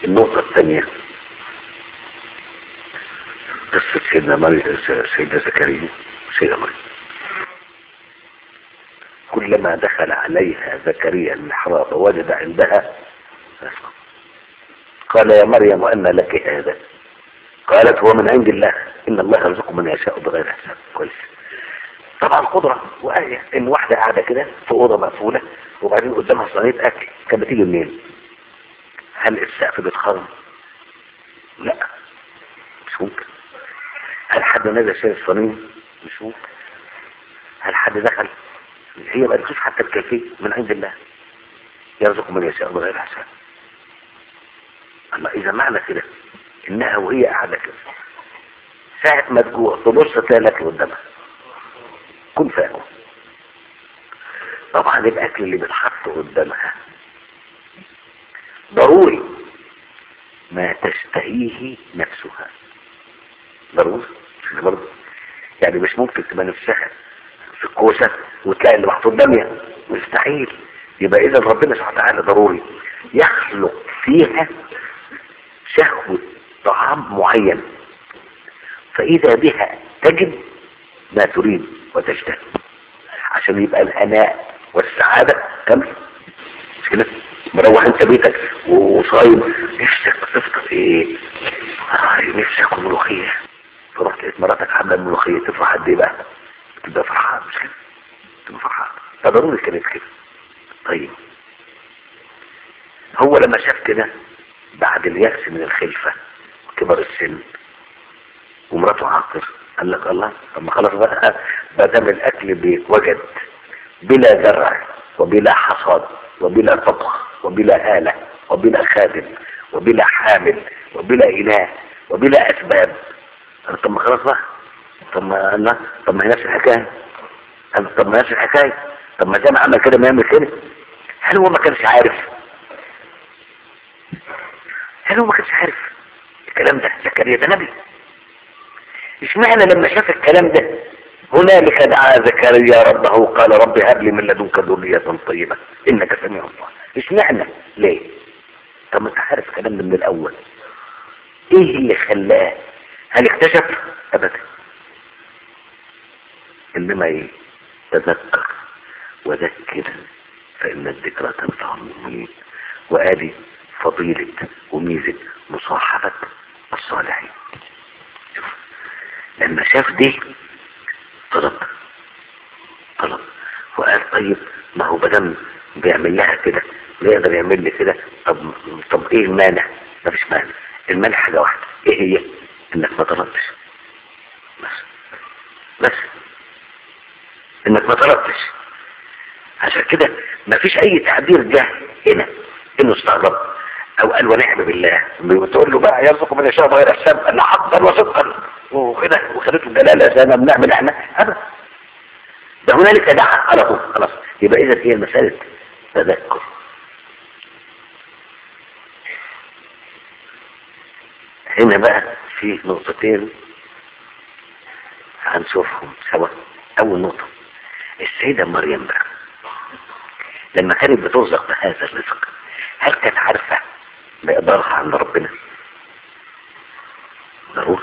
النقطة الثانية قصة سيدنا مريم سيدنا زكريا سيدنا مريم كلما دخل عليها زكريا المحراب وجد عندها رزقا قال يا مريم وأن لك هذا قالت هو من عند الله إن الله يرزق من يشاء بغير حساب كويس طبعا قدرة وآية إن واحدة قاعدة كده في أوضة مقفولة وبعدين قدامها صينية أكل كانت بتيجي منين؟ هل السقف بيتخرم؟ لا مش ممكن هل حد نزل شايل الصينية؟ مش ممكن هل حد دخل؟ هي ما تشوف حتى الكيفية من عند الله يرزق من يشاء بغير حساب أما إذا معنى كده إنها وهي قاعدة كده ساعة ما تجوع تبص تلاقي الأكل قدامها كن فاكل طبعا الأكل اللي بيتحط قدامها ضروري ما تشتهيه نفسها ضروري مش برضه يعني مش ممكن تبقى نفسها في الكوسة وتلاقي اللي محطوط دمية مستحيل يبقى إذا ربنا سبحانه وتعالى ضروري يخلق فيها شهوة طعام معين فإذا بها تجد ما تريد وتشتهي عشان يبقى الهناء والسعادة كاملة مش كده مروح انت بيتك وصايم نفسك تفطر ايه آه نفسك اكل ملوخية فرحت لقيت مراتك عامله الملوخية تفرح قد ايه بقى تبقى فرحان مش كده تبقى فرحان فضروري كانت كده طيب هو لما شاف كده بعد اليأس من الخلفة وكبر السن ومراته عاقر قال لك الله طب ما خلاص بقى ما دام الاكل بيتوجد بلا زرع وبلا حصاد وبلا طبخ وبلا آلة وبلا خادم وبلا حامل وبلا إناء وبلا أسباب طب ما خلاص بقى طب ما الله طب ما هي نفس الحكاية طب ما نفس الحكاية طب ما دام عمل كده ما يعمل كده هل هو ما كانش عارف هل هو ما كانش عارف الكلام ده زكريا ده نبي اشمعنى لما شاف الكلام ده هنالك دعا زكريا ربه قال رب هب لي من لدنك ذرية طيبة انك سميع الله اشمعنى ليه طب ما انت عارف الكلام ده من الاول ايه اللي خلاه هل اكتشف ابدا انما ايه تذكر وذكر فان الذكرى تنفع المؤمنين وادي فضيلة وميزة مصاحبة الصالحين شوف لما شاف دي طلب طلب وقال طيب ما هو بدم بيعمل لها كده يقدر يعمل لي كده طب طب ايه المانع ما فيش مانع المانع حاجة واحدة ايه هي انك ما طلبتش بس بس انك ما طلبتش عشان كده ما فيش اي تعبير جه هنا انه استغرب او قال ونعم بالله بتقول له بقى يرزق من يشاء بغير حساب انا حقا وصدقا وكده وخدته الدلاله زي ما بنعمل احنا ابدا ده هنالك دعا على طول خلاص يبقى اذا هي المساله تذكر هنا بقى في نقطتين هنشوفهم سوا اول نقطه السيده مريم بقى لما كانت بترزق بهذا الرزق هل كانت عارفه مقدارها عند ربنا ضروري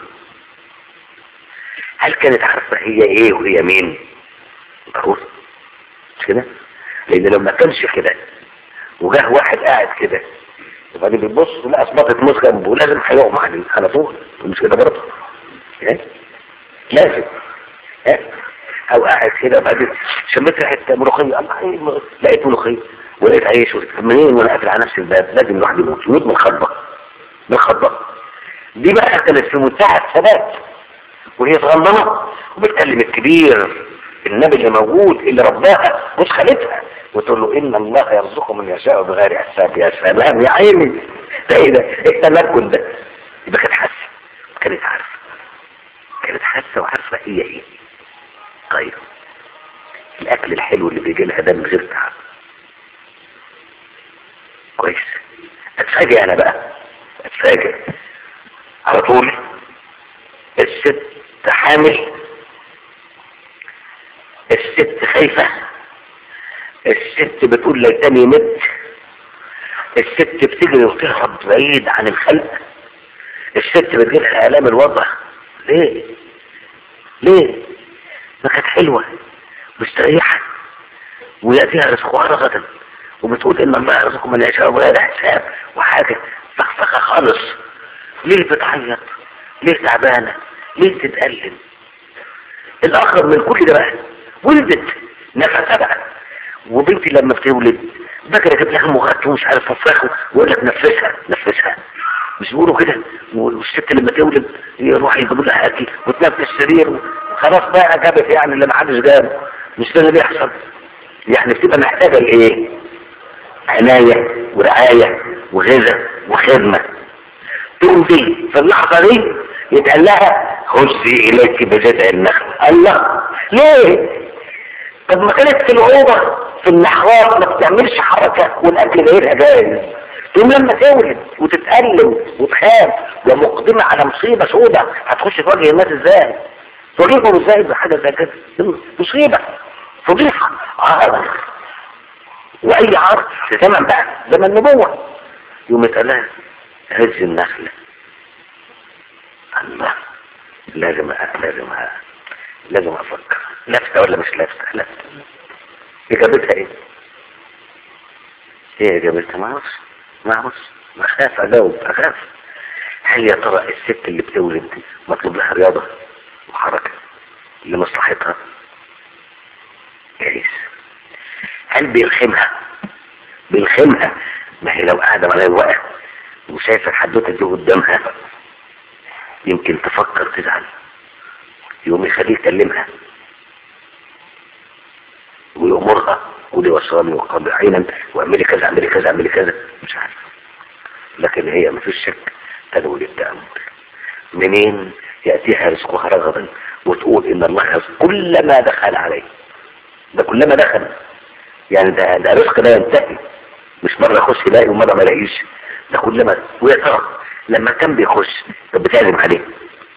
هل كانت عارفة هي ايه وهي مين ضروري مش كده لان لو ما كانش كده وجاه واحد قاعد كده وبعدين بيبص لا اثبتت موز جنبه لازم هيقوم على على طول مش كده برضه إيه؟ لازم إيه؟ او قاعد كده وبعدين شميت ريحه ملوخيه الله إيه لقيت ملوخيه ولقيت عيش منين وانا قافل على نفس الباب لازم الواحد يموت يموت من الخضه من الخضه دي بقى كانت في منتهى الثبات وهي صغننه وبتكلم الكبير النبي اللي موجود اللي رباها جوز خالتها وتقول له ان الله يرزق من يشاء بغير حساب يا سلام يا عيني ده ايه ده ايه التمكن ده يبقى كانت حاسه كانت عارفه كانت حاسه وعارفه هي ايه طيب الاكل الحلو اللي بيجي لها ده من غير تعب كويس اتفاجئ انا بقى اتفاجئ على طول الست حامل الست خايفة الست بتقول ليتني مت الست بتجري وتهرب بعيد عن الخلق الست بتجيلها آلام الوضع ليه ليه ما كانت حلوة مستريحة ويأتيها رزقها رغدا وبتقول إن الله يرزق من يشاء ولا حساب وحاجة فخفخة خالص ليه بتعيط ليه تعبانة ليه تتألم الأخر من كل ده بقى ولدت نفسها بقى وبنتي لما بتولد بكرة جاب لها مغات ومش عارف تفرخه ويقول لك نفسها نفسها مش بيقولوا كده والست لما تولد يروح يجيبوا لها اكل وتنام في السرير خلاص بقى جابت يعني اللي ما حدش جابه مش ده اللي بيحصل يعني بتبقى محتاجه لايه؟ عنايه ورعايه وغذاء وخدمه تقوم دي في اللحظه دي يتقال لها خذي اليك بجذع النخل الله ليه؟ طب ما كانت في الأوضة في المحراب ما بتعملش حركة والأكل غيرها جاهز تقوم لما تولد وتتألم وتخاف ومقدمة على مصيبة سودة هتخش في وجه الناس ازاي؟ تواجههم ازاي بحاجة زي كده؟ مصيبة فضيحة عار وأي عار في زمن بقى زمن النبوة يوم يتقال لها هز النخلة الله لازم أ- لازم أ- لازم افكر لفتة ولا مش لفتة لفتة اجابتها ايه ايه اجابتها ما اعرفش ما اعرفش اخاف اجاوب اخاف هل يا ترى الست اللي بتولد مطلوب لها رياضة وحركة لمصلحتها جايز هل بيلخمها بيلخمها ما هي لو قاعدة معايا الوقت وشايفة الحدوتة دي قدامها يمكن تفكر تزعل يقوم يخليه يكلمها ويأمرها ودي وصلني وقضي عينا واعملي كذا اعملي كذا اعملي كذا مش عارف لكن هي ما فيش شك تنوي للتأمل منين يأتيها رزقها رغدا وتقول ان الله يرزق كلما دخل عليه ده كلما دخل يعني ده, ده رزق لا ينتهي مش مرة يخش يلاقي ومرة ما يلاقيش ده كلما ويا ترى لما كان بيخش طب بتعزم عليه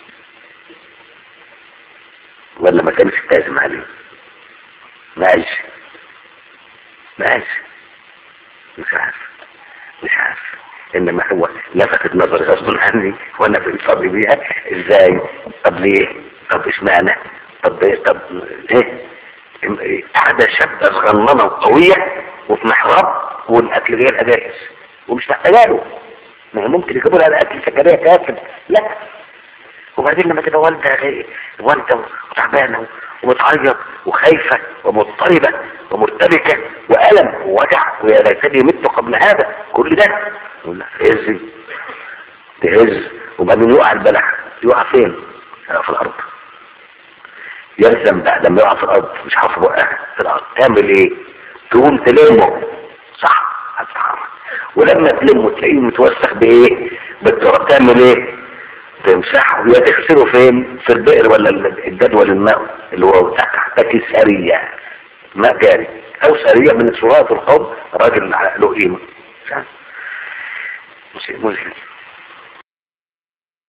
ولا ما كانش بتعزم عليه ماشي ماشي مش عارف مش عارف انما هو لفتت نظري غصب عني وانا بنصلي بيها ازاي طب ليه طب اشمعنى طب ايه طب ايه إيه؟ قاعده شابه صغننه وقويه وفي محراب والاكل غير جاهز ومش محتاجه له ما هي ممكن يجيبوا لها الاكل سكريه كافر لا وبعدين لما تبقى والدة غير والدة وتعبانة ومتعيط وخايفة ومضطربة ومرتبكة وألم ووجع ويا ليتني مت قبل هذا كل ده يقول لها هزي تهز وبعدين يقع البلح يقع فين؟ يقع في الأرض يلزم بعد ما يقع في الأرض مش عارف بقى في الأرض تعمل إيه؟ تقوم تلمه صح هتتحرك ولما تلمه تلاقيه متوسخ بإيه؟ بالتراب تعمل إيه؟ تمسحه يا تغسله فين في البئر ولا الجدول الماء اللي هو تحتك سريع ماء جاري او سريع من صورات القوم راجل له قيمه مش عارف. شيء مذهل